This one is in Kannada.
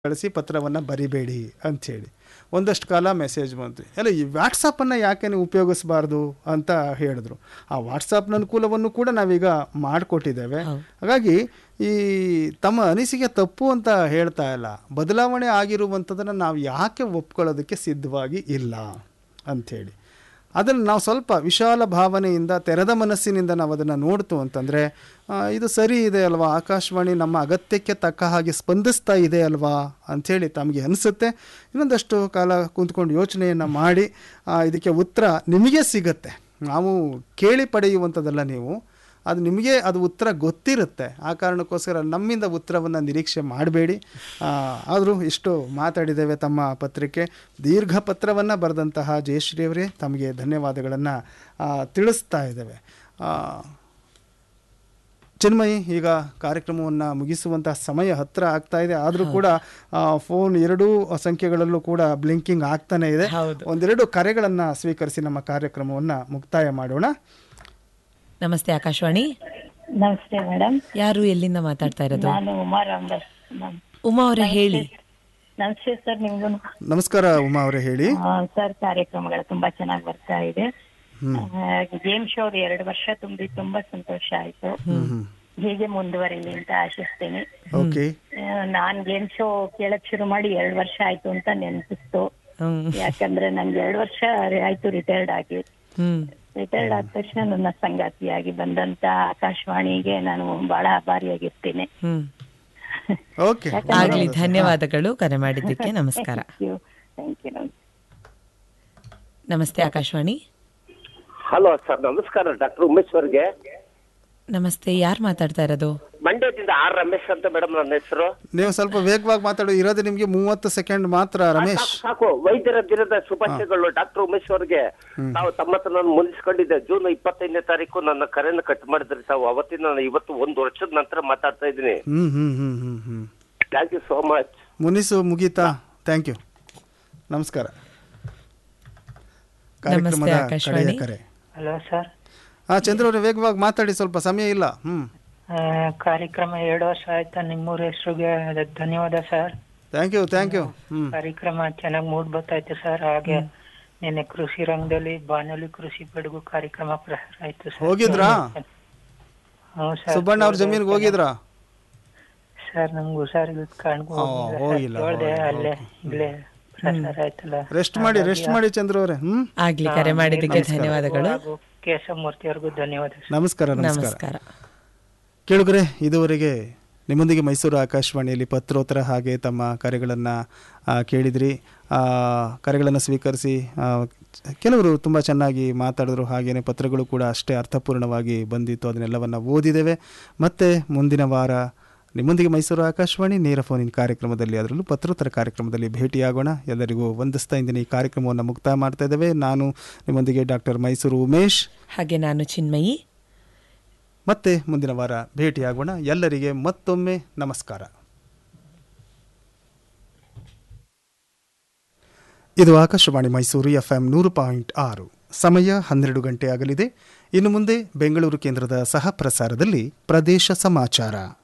ಕಳಿಸಿ ಪತ್ರವನ್ನು ಬರಿಬೇಡಿ ಅಂಥೇಳಿ ಒಂದಷ್ಟು ಕಾಲ ಮೆಸೇಜ್ ಬಂತು ಎಲ್ಲ ಈ ವಾಟ್ಸಪ್ಪನ್ನು ಯಾಕೆ ನೀವು ಉಪಯೋಗಿಸಬಾರ್ದು ಅಂತ ಹೇಳಿದ್ರು ಆ ವಾಟ್ಸಪ್ನ ಅನುಕೂಲವನ್ನು ಕೂಡ ನಾವೀಗ ಮಾಡಿಕೊಟ್ಟಿದ್ದೇವೆ ಹಾಗಾಗಿ ಈ ತಮ್ಮ ಅನಿಸಿಕೆ ತಪ್ಪು ಅಂತ ಹೇಳ್ತಾ ಇಲ್ಲ ಬದಲಾವಣೆ ಆಗಿರುವಂಥದ್ದನ್ನು ನಾವು ಯಾಕೆ ಒಪ್ಕೊಳ್ಳೋದಕ್ಕೆ ಸಿದ್ಧವಾಗಿ ಇಲ್ಲ ಅಂಥೇಳಿ ಅದನ್ನು ನಾವು ಸ್ವಲ್ಪ ವಿಶಾಲ ಭಾವನೆಯಿಂದ ತೆರೆದ ಮನಸ್ಸಿನಿಂದ ನಾವು ಅದನ್ನು ನೋಡ್ತು ಅಂತಂದರೆ ಇದು ಸರಿ ಇದೆ ಅಲ್ವಾ ಆಕಾಶವಾಣಿ ನಮ್ಮ ಅಗತ್ಯಕ್ಕೆ ತಕ್ಕ ಹಾಗೆ ಸ್ಪಂದಿಸ್ತಾ ಇದೆ ಅಲ್ವಾ ಅಂಥೇಳಿ ತಮಗೆ ಅನಿಸುತ್ತೆ ಇನ್ನೊಂದಷ್ಟು ಕಾಲ ಕುಂತ್ಕೊಂಡು ಯೋಚನೆಯನ್ನು ಮಾಡಿ ಆ, ಇದಕ್ಕೆ ಉತ್ತರ ನಿಮಗೆ ಸಿಗತ್ತೆ ನಾವು ಕೇಳಿ ಪಡೆಯುವಂಥದ್ದಲ್ಲ ನೀವು ಅದು ನಿಮಗೆ ಅದು ಉತ್ತರ ಗೊತ್ತಿರುತ್ತೆ ಆ ಕಾರಣಕ್ಕೋಸ್ಕರ ನಮ್ಮಿಂದ ಉತ್ತರವನ್ನು ನಿರೀಕ್ಷೆ ಮಾಡಬೇಡಿ ಆದರೂ ಇಷ್ಟು ಮಾತಾಡಿದ್ದೇವೆ ತಮ್ಮ ಪತ್ರಿಕೆ ದೀರ್ಘ ಪತ್ರವನ್ನು ಬರೆದಂತಹ ಜಯಶ್ರೀ ಅವರೇ ತಮಗೆ ಧನ್ಯವಾದಗಳನ್ನು ತಿಳಿಸ್ತಾ ಇದ್ದೇವೆ ಆ, ಚಿನ್ಮಯಿ ಈಗ ಕಾರ್ಯಕ್ರಮವನ್ನು ಮುಗಿಸುವಂತಹ ಸಮಯ ಹತ್ತಿರ ಆಗ್ತಾ ಇದೆ ಆದರೂ ಕೂಡ ಫೋನ್ ಎರಡೂ ಸಂಖ್ಯೆಗಳಲ್ಲೂ ಕೂಡ ಬ್ಲಿಂಕಿಂಗ್ ಆಗ್ತಾನೆ ಇದೆ ಹೌದು. ಒಂದೆರಡು ಕರೆಗಳನ್ನು ಸ್ವೀಕರಿಸಿ ನಮ್ಮ ಕಾರ್ಯಕ್ರಮವನ್ನು ಮುಕ್ತಾಯ ಮಾಡೋಣ ನಮಸ್ತೆ ಆಕಾಶವಾಣಿ ನಮಸ್ತೆ ಮೇಡಮ್ ಯಾರು ಎಲ್ಲಿಂದ ಮಾತಾಡ್ತಾ ಇರೋದು ನಾನು ಉಮಾ ರಾಮದಾಸ್ ಮ್ಯಾಮ್. ಉಮಾ ಅವರೇ ಹೇಳಿ ನಮಸ್ತೆ ಸರ್ ನಿಮ್ಗೂ ನಮಸ್ಕಾರ ಉಮಾ ಅವರೇ ಹೇಳಿ ಸರ್ ಕಾರ್ಯಕ್ರಮಗಳು ತುಂಬಾ ಚೆನ್ನಾಗಿ ಬರ್ತಾ ಇದೆ ಗೇಮ್ ಶೋ ಎರಡು ವರ್ಷ ತುಂಬಿ ತುಂಬಾ ಸಂತೋಷ ಆಯ್ತು ಹೀಗೆ ಮುಂದುವರಿಲಿ ಅಂತ ಆಶಿಸ್ತೀನಿ ಓಕೆ ಆ, ನಾನ್ ಗೇಮ್ ಶೋ ಕೇಳಕ್ ಶುರು ಮಾಡಿ ಎರಡು ವರ್ಷ ಆಯ್ತು ಅಂತ ನೆನಪಿಸ್ತು ಹ್ಮ್ ಯಾಕಂದ್ರೆ ನನ್ಗೆ ಎರಡು ವರ್ಷ ಆಯ್ತು ರಿಟೈರ್ಡ್ ಆಗಿ ಹ್ಮ್ ರಿಟೈರ್ಡ್ ಆದ ತಕ್ಷಣ ನನ್ನ ಸಂಗಾತಿಯಾಗಿ ಬಂದಂತ ಆಕಾಶವಾಣಿಗೆ ನಾನು ಬಹಳ ಆಭಾರಿಯಾಗಿರ್ತೀನಿ ಹ್ಮ್ ಓಕೆ ಆಗ್ಲಿ ಧನ್ಯವಾದಗಳು ಕರೆ ಮಾಡಿದ್ದಕ್ಕೆ ನಮಸ್ಕಾರ ಥ್ಯಾಂಕ್ ಯು ನಮಸ್ತೆ ಆಕಾಶವಾಣಿ ಹಲೋ ಸರ್ ನಮಸ್ಕಾರ ಡಾಕ್ಟರ್ ಉಮೇಶ್ವರ್ಗೆ ನಮಸ್ತೆ ಯಾರು ಮಾತಾಡ್ತಾ ಇರೋದು ಮಂಡ್ಯದಿಂದ ಆರ್ ರಮೇಶ್ ಅಂತ ಮೇಡಮ್ ನನ್ನ ಹೆಸರು ನೀವು ಸ್ವಲ್ಪ ವೇಗವಾಗಿ ಮಾತಾಡು ಇರೋದು ನಿಮಗೆ ಮೂವತ್ತು ಸೆಕೆಂಡ್ ಮಾತ್ರ ರಮೇಶ್ ಸಾಕು ವೈದ್ಯರ ದಿನದ ಶುಭಾಶಯಗಳು ಡಾಕ್ಟರ್ ಉಮೇಶ್ವರ್ಗೆ ತಾವು ತಮ್ಮ ಹತ್ರ ನಾನು ಮುನಿಸ್ಕೊಂಡಿದ್ದೆ ಜೂನ್ ಇಪ್ಪತ್ತೈದನೇ ತಾರೀಕು ನನ್ನ ಕರೆಯನ್ನು ಕಟ್ ಮಾಡಿದ್ರಿ ತಾವು ಅವತ್ತಿನ ನಾನು ಇವತ್ತು ಒಂದು ವರ್ಷದ ನಂತರ ಮಾತಾಡ್ತಾ ಇದ್ದೀನಿ ಹ್ಮ್ ಹ್ಮ್ ಹ್ಮ್ ಹ್ಮ್ ಹ್ಮ್ ಥ್ಯಾಂಕ್ ಯು ಸೋ ಮಚ್ ಮುನಿಸು ಮುಗೀತಾ ಥ್ಯಾಂಕ್ ಯು ನಮಸ್ಕಾರ ಕಾರ್ಯಕ್ರಮದ ಆಕಾಶವಾಣಿ. ಕಡೆಯ ಕರೆ ಹಲೋ ಸರ್ ಹಾ ಚಂದ್ರ ಅವರೇ ವೇಗವಾಗಿ ಮಾತಾಡಿ ಸ್ವಲ್ಪ ಸಮಯ ಇಲ್ಲ ಹ್ಮ್ ಆ, ಕಾರ್ಯಕ್ರಮ ಎರಡು ವರ್ಷ ಆಯ್ತಾ ನಿಮ್ಮೂರ ಹೆಸರುಗೆ ಧನ್ಯವಾದ sir thank you thank you ಹ್ಮ್ ಕಾರ್ಯಕ್ರಮ ಚೆನ್ನಾಗಿ ಮೂಡ್ ಬರ್ತೈತೆ ಸರ್ ಹಾಗೆ ನಿನ್ನೆ ಕೃಷಿ ರಂಗದಲ್ಲಿ ಬಾನುಲಿ ಕೃಷಿ ಬೆಡಗು ಕಾರ್ಯಕ್ರಮ ಪ್ರಸಾರ ಆಯ್ತು ಸರ್ ಹೋಗಿದ್ರಾ ಹ್ಞೂ ಸರ್ ಸುಬ್ಬಣ್ಣ ಅವ್ರ ಜಮೀನಿಗೆ ಹೋಗಿದ್ರಾ ಸರ್ ನಂಗೆ ಹುಷಾರಿಲ್ಲ ಕಾಣ್ಕೊ ಓ, ಹೋಗಿಲ್ಲ, ನೋಡ್ದೆ ಹೋಗಿಲ್ಲ, ಅಲ್ಲೇ ಇಲ್ಲೇ ಪ್ರಸಾರ ಆಯ್ತಲ್ಲ ರೆಸ್ಟ್ ಮಾಡಿ ರೆಸ್ಟ್ ಮಾಡಿ ಚಂದ್ರ ಅವರೇ ಹ್ಮ್ ಆಗ್ಲಿ ಕರೆ ಮಾಡಿದ್ದಕ್ಕೆ ಧನ್ಯವಾದಗಳು ಹಾಗೂ ಕೇಶವಮೂರ್ತಿ ಅವ್ರಿಗೂ ಧನ್ಯವಾದ ಸರ್ ನಮಸ್ಕಾರ ನಮಸ್ಕಾರ ನಮಸ್ಕಾರ ಕೇಳುಗರೆ ಇದುವರೆಗೆ ನಿಮ್ಮೊಂದಿಗೆ ಮೈಸೂರು ಆಕಾಶವಾಣಿಯಲ್ಲಿ ಪತ್ರೋತ್ತರ ಹಾಗೆ ತಮ್ಮ ಕರೆಗಳನ್ನು ಕೇಳಿದ್ರಿ ಕರೆಗಳನ್ನು ಸ್ವೀಕರಿಸಿ ಆ, ಕೆಲವರು ತುಂಬ ಚೆನ್ನಾಗಿ ಮಾತಾಡಿದ್ರು ಹಾಗೆಯೇ ಪತ್ರಗಳು ಕೂಡ ಅಷ್ಟೇ ಅರ್ಥಪೂರ್ಣವಾಗಿ ಬಂದಿತ್ತು ಅದನ್ನೆಲ್ಲವನ್ನು ಓದಿದ್ದೇವೆ ಮತ್ತೆ ಮುಂದಿನ ವಾರ ನಿಮ್ಮೊಂದಿಗೆ ಮೈಸೂರು ಆಕಾಶವಾಣಿ ನೇರ ಫೋನಿನ ಕಾರ್ಯಕ್ರಮದಲ್ಲಿ ಅದರಲ್ಲೂ ಪತ್ರೋತ್ತರ ಕಾರ್ಯಕ್ರಮದಲ್ಲಿ ಭೇಟಿಯಾಗೋಣ ಎಲ್ಲರಿಗೂ ವಂದಿಸ್ತಾ ಇಂದಿನ ಈ ಕಾರ್ಯಕ್ರಮವನ್ನು ಮುಕ್ತಾಯ ಮಾಡ್ತಾ ಇದ್ದೇವೆ ನಾನು ನಿಮ್ಮೊಂದಿಗೆ ಡಾಕ್ಟರ್ ಮೈಸೂರು ಉಮೇಶ್ ಹಾಗೆ ನಾನು ಚಿನ್ಮಯಿ ಮತ್ತೆ ಮುಂದಿನ ವಾರ ಭೇಟಿಯಾಗೋಣ ಎಲ್ಲರಿಗೆ ಮತ್ತೊಮ್ಮೆ ನಮಸ್ಕಾರ ಇದು ಆಕಾಶವಾಣಿ ಮೈಸೂರು ಎಫ್ಎಂ ನೂರು ಪಾಯಿಂಟ್ ಆರು ಸಮಯ ಹನ್ನೆರಡು ಗಂಟೆ ಆಗಲಿದೆ ಇನ್ನು ಮುಂದೆ ಬೆಂಗಳೂರು ಕೇಂದ್ರದ ಸಹ ಪ್ರಸಾರದಲ್ಲಿ ಪ್ರದೇಶ ಸಮಾಚಾರ